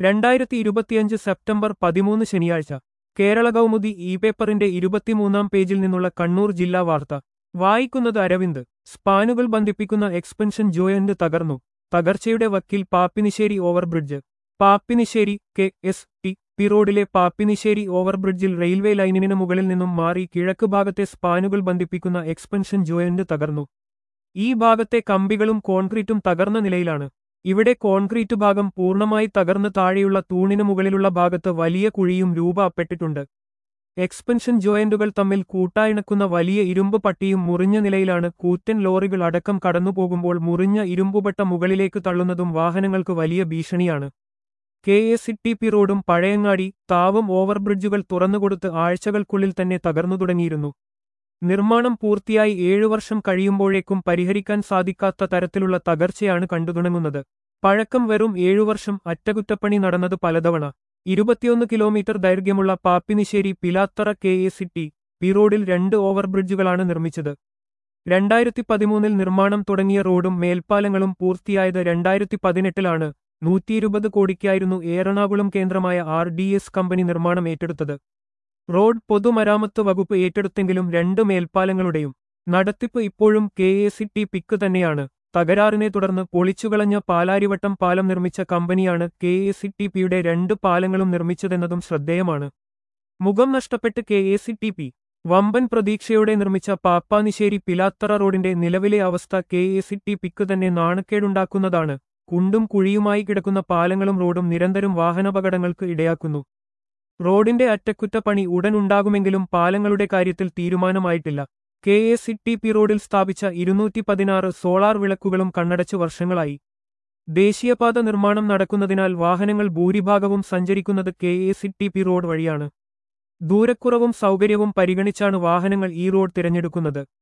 രണ്ടായിരത്തി ഇരുപത്തിയഞ്ച് സെപ്റ്റംബർ പതിമൂന്ന് ശനിയാഴ്ച കേരള കൗമുദി ഇ പേപ്പറിന്റെ ഇരുപത്തിമൂന്നാം പേജിൽ നിന്നുള്ള കണ്ണൂർ ജില്ലാ വാർത്ത വായിക്കുന്നത് അരവിന്ദ് സ്പാനുകൾ ബന്ധിപ്പിക്കുന്ന എക്സ്പെൻഷൻ ജോയന്റ് തകർന്നു തകർച്ചയുടെ വക്കിൽ Pappinissery overbridge Pappinissery K S T P റോഡിലെ പാപ്പിനിശ്ശേരി ഓവർബ്രിഡ്ജിൽ റെയിൽവേ ലൈനിന് മുകളിൽ നിന്നും മാറി കിഴക്ക് ഭാഗത്തെ സ്പാനുകൾ ബന്ധിപ്പിക്കുന്ന എക്സ്പെൻഷൻ ജോയന്റ് തകർന്നു ഈ ഭാഗത്തെ കമ്പികളും കോൺക്രീറ്റും തകർന്ന നിലയിലാണ് ഇവിടെ കോൺക്രീറ്റ് ഭാഗം പൂർണ്ണമായി തകർന്ന് താഴെയുള്ള തൂണിന് മുകളിലുള്ള ഭാഗത്ത് വലിയ കുഴിയും രൂപപ്പെട്ടിട്ടുണ്ട് എക്സ്പെൻഷൻ ജോയന്റുകൾ തമ്മിൽ കൂട്ടായിണക്കുന്ന വലിയ ഇരുമ്പ് പട്ടിയും മുറിഞ്ഞ നിലയിലാണ് കൂറ്റൻ ലോറികൾ അടക്കം കടന്നുപോകുമ്പോൾ മുറിഞ്ഞ ഇരുമ്പുപട്ട മുകളിലേക്ക് തള്ളുന്നതും വാഹനങ്ങൾക്ക് വലിയ ഭീഷണിയാണ് കെ എസ് ടി പി റോഡും പഴയങ്ങാടി താവും ഓവർബ്രിഡ്ജുകൾ തുറന്നുകൊടുത്ത് ആഴ്ചകൾക്കുള്ളിൽ തന്നെ തകർന്നു തുടങ്ങിയിരുന്നു നിർമ്മാണം പൂർത്തിയായി ഏഴു വർഷം കഴിയുമ്പോഴേക്കും പരിഹരിക്കാൻ സാധിക്കാത്ത തരത്തിലുള്ള തകർച്ചയാണ് കണ്ടുതുടങ്ങുന്നത് പഴക്കം വെറും ഏഴു വർഷം അറ്റകുറ്റപ്പണി നടന്നത് പലതവണ ഇരുപത്തിയൊന്ന് കിലോമീറ്റർ ദൈർഘ്യമുള്ള Pappinissery Pilathara K A city P റോഡിൽ രണ്ട് ഓവർബ്രിഡ്ജുകളാണ് നിർമ്മിച്ചത് രണ്ടായിരത്തി പതിമൂന്നിൽ നിർമ്മാണം തുടങ്ങിയ റോഡും മേൽപ്പാലങ്ങളും പൂർത്തിയായത് രണ്ടായിരത്തി പതിനെട്ടിലാണ് നൂറ്റിയിരുപത് കോടിക്കായിരുന്നു എറണാകുളം കേന്ദ്രമായ ആർ ഡി എസ് കമ്പനി നിർമ്മാണം ഏറ്റെടുത്തത് റോഡ് പൊതുമരാമത്ത് വകുപ്പ് ഏറ്റെടുത്തെങ്കിലും രണ്ട് മേൽപ്പാലങ്ങളുടെയും നടത്തിപ്പ് ഇപ്പോഴും കെ എ സി ടി പിക്ക് തന്നെയാണ് തകരാറിനെ തുടർന്ന് പൊളിച്ചുകളഞ്ഞ പാലാരിവട്ടം പാലം നിർമ്മിച്ച കമ്പനിയാണ് കെ എ സി ടി പിയുടെ രണ്ട് പാലങ്ങളും നിർമ്മിച്ചതെന്നതും ശ്രദ്ധേയമാണ് മുഖം നഷ്ടപ്പെട്ട് K A C T P വമ്പൻ പ്രതീക്ഷയോടെ നിർമ്മിച്ച പാപ്പാനിശ്ശേരി പിലാത്തറ റോഡിന്റെ നിലവിലെ അവസ്ഥ കെ എ സി ടി പിക്ക് തന്നെ നാണക്കേടുണ്ടാക്കുന്നതാണ് കുണ്ടും കുഴിയുമായി കിടക്കുന്ന പാലങ്ങളും റോഡും നിരന്തരം വാഹനാപകടങ്ങൾക്ക് ഇടയാക്കുന്നു റോഡിന്റെ അറ്റകുറ്റപ്പണി ഉടൻ ഉണ്ടാകുമെങ്കിലും പാലങ്ങളുടെ കാര്യത്തിൽ തീരുമാനമായിട്ടില്ല K A C T P റോഡിൽ സ്ഥാപിച്ച ഇരുന്നൂറ്റി പതിനാറ് സോളാർ വിളക്കുകളും കണ്ണടച്ച് വർഷങ്ങളായി ദേശീയപാത നിർമ്മാണം നടക്കുന്നതിനാൽ വാഹനങ്ങൾ ഭൂരിഭാഗവും സഞ്ചരിക്കുന്നത് K A C T P road വഴിയാണ് ദൂരക്കുറവും സൗകര്യവും പരിഗണിച്ചാണ് വാഹനങ്ങൾ ഈ റോഡ് തിരഞ്ഞെടുക്കുന്നത്